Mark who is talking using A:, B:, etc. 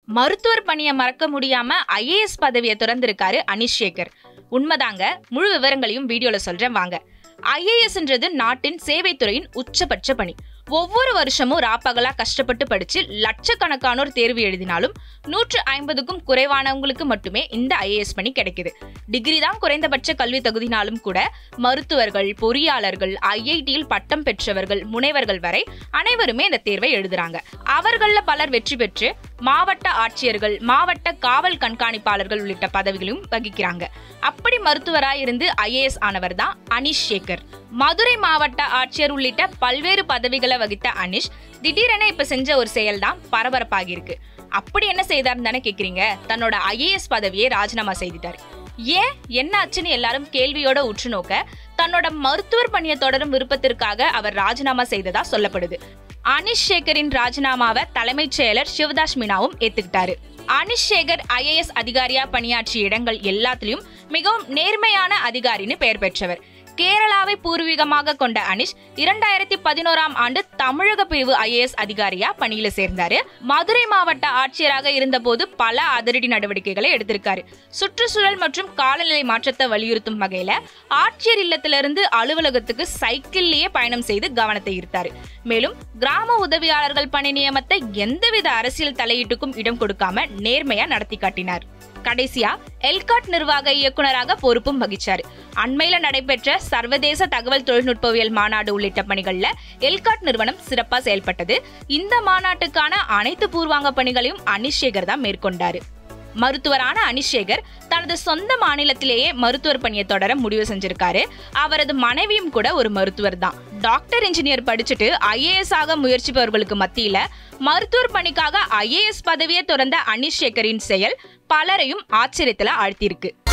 A: மருத்துவர் பணியை மறக்க முடியாம ஐஏஎஸ் பதவியை துறந்திருக்காரு அனிஷ் சேகர் உண்மைதாங்க முழு விவரங்களையும் வீடியோல சொல்றேன் வாங்க ஐஏஎஸ்ன்றது நாட்டின் சேவைத்துறையின் உச்சபட்ச பணி ஒவ்வொரு வருஷமும் ராப்பகலா கஷ்டப்பட்டு படிச்சு லட்சக்கணக்கானோர் தேர்வு எழுதினாலும் நூற்று ஐம்பதுக்கும் குறைவானவங்களுக்கு மட்டுமே இந்த ஐஏஎஸ் பணி கிடைக்குது டிகிரி தான் குறைந்தபட்ச கல்வி தகுதினாலும் கூட மருத்துவர்கள் பொறியாளர்கள் ஐஐடியில் பட்டம் பெற்றவர்கள் முனைவர்கள் வரை அனைவருமே இந்த தேர்வை எழுதுறாங்க அவர்கள பலர் வெற்றி பெற்று மாவட்ட ஆட்சியர்கள் மாவட்ட காவல் கண்காணிப்பாளர்கள் உள்ளிட்ட பதவிகளையும் வகிக்கிறாங்க அப்படி மருத்துவராய் இருந்து ஐஏஎஸ் ஆனவர் தான் அனிஷ் சேகர் மதுரை மாவட்ட ஆட்சியர் உள்ளிட்ட பல்வேறு பதவிகளை வகித்த அனிஷ் திடீரென இப்ப செஞ்ச ஒரு செயல் தான் பரபரப்பாகி இருக்கு அப்படி என்ன செய்தார்னு தானே கேக்குறீங்க தன்னோட ஐஏஎஸ் பதவியை ராஜினாமா செய்துட்டாரு ஏன் என்ன ஆச்சுன்னு எல்லாரும் கேள்வியோட உற்று நோக்க தன்னோட மருத்துவர் பணியை தொடரும் விருப்பத்திற்காக அவர் ராஜினாமா செய்ததா சொல்லப்படுது அனிஷ் சேகரின் ராஜினாமாவை தலைமைச் செயலர் சிவதாஸ் மீனாவும் ஏத்துக்கிட்டாரு அனிஷ் சேகர் ஐஏஎஸ் அதிகாரியா பணியாற்றிய இடங்கள் எல்லாத்துலயும் மிகவும் நேர்மையான அதிகாரின்னு பெயர் பெற்றவர் கேரளாவை பூர்வீகமாக கொண்ட அனிஷ் இரண்டாயிரத்தி பதினோராம் ஆண்டு தமிழக பிரிவு ஐஏஎஸ் அதிகாரியா பணியில சேர்ந்தாரு மதுரை மாவட்ட ஆட்சியராக இருந்தபோது பல அதிரடி நடவடிக்கைகளை எடுத்திருக்காரு சுற்றுச்சூழல் மற்றும் காலநிலை மாற்றத்தை வலியுறுத்தும் வகையில ஆட்சியர் இல்லத்திலிருந்து அலுவலகத்துக்கு சைக்கிள்லயே பயணம் செய்து கவனத்தை ஈர்த்தாரு மேலும் கிராம உதவியாளர்கள் பணி நியமத்தை எந்தவித அரசியல் தலையீட்டுக்கும் இடம் கொடுக்காம நேர்மையா நடத்தி காட்டினார் கடைசியா எல்காட் நிர்வாக இயக்குனராக பொறுப்பும் வகிச்சாரு அண்மையில நடைபெற்ற சர்வதேச தகவல் தொழில்நுட்பவியல் மாநாடு உள்ளிட்ட பணிகள்ல எல்காட் நிறுவனம் சிறப்பா செயல்பட்டது இந்த மாநாட்டுக்கான அனைத்து பூர்வாங்க பணிகளையும் அனிஷ் சேகர் தான் மேற்கொண்டாரு மருத்துவரான அனிஷேகர் தனது சொந்த மாநிலத்திலேயே மருத்துவர் பணியை தொடர முடிவு செஞ்சிருக்காரு அவரது மனைவியும் கூட ஒரு மருத்துவர் தான் டாக்டர் இன்ஜினியர் படிச்சுட்டு ஐஏஎஸ் ஆக முயற்சிப்பவர்களுக்கு மத்தியில மருத்துவர் பணிக்காக ஐஏஎஸ் பதவியை துறந்த அனிஷ் சேகரின் செயல் பலரையும் ஆச்சரியத்துல ஆழ்த்தியிருக்கு